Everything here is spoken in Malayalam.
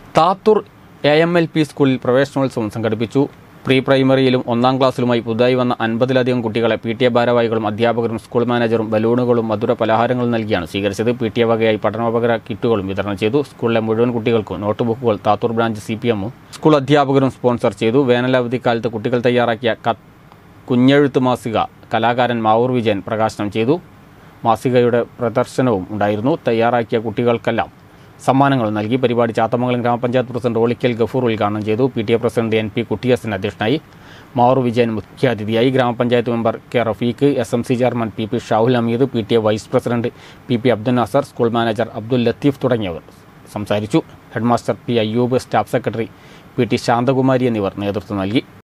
Thathoor A M L P സ്കൂളിൽ പ്രവേശനോത്സവം സംഘടിപ്പിച്ചു പ്രീ പ്രൈമറിയിലും ഒന്നാം ക്ലാസ്സിലുമായി പുതുതായി വന്ന അൻപതിലധികം കുട്ടികളെ പി ടി എ ഭാരവാഹികളും അധ്യാപകരും സ്കൂൾ മാനേജറും ബലൂണുകളും മധുര പലഹാരങ്ങളും നൽകിയാണ് സ്വീകരിച്ചത് പി ടി എ വകയായി പഠനോപകര കിറ്റുകളും വിതരണം ചെയ്തു സ്കൂളിലെ മുഴുവൻ കുട്ടികൾക്കും നോട്ട് ബുക്കുകൾ താത്തൂർ ബ്രാഞ്ച് സി പി എമ്മും സ്കൂൾ അധ്യാപകരും സ്പോൺസർ ചെയ്തു വേനലവധിക്കാലത്ത് കുട്ടികൾ തയ്യാറാക്കിയ കത്ത് കുഞ്ഞെഴുത്ത് മാസിക കലാകാരൻ മാവൂർ വിജയൻ പ്രകാശനം ചെയ്തു മാസികയുടെ പ്രദർശനവും ഉണ്ടായിരുന്നു തയ്യാറാക്കിയ കുട്ടികൾക്കെല്ലാം സമ്മാനങ്ങൾ നൽകി പരിപാടി ചാത്തമംഗലം ഗ്രാമപഞ്ചായത്ത് പ്രസിഡന്റ് ഓളിക്കൽ ഗഫൂർ ഉദ്ഘാടനം ചെയ്തു P T A president N P Kuttiyasan അധ്യക്ഷനായി മാവൂർ വിജയൻ മുഖ്യാതിഥിയായി ഗ്രാമപഞ്ചായത്ത് member K Rafeeq S M C chairman P P Shahul Hameed P T A vice president P P Abdul Nasar school manager Abdul Latheef തുടങ്ങിയവർ സംസാരിച്ചു headmaster P Ayyub staff secretary P T Santhakumari എന്നിവർ നേതൃത്വം നൽകി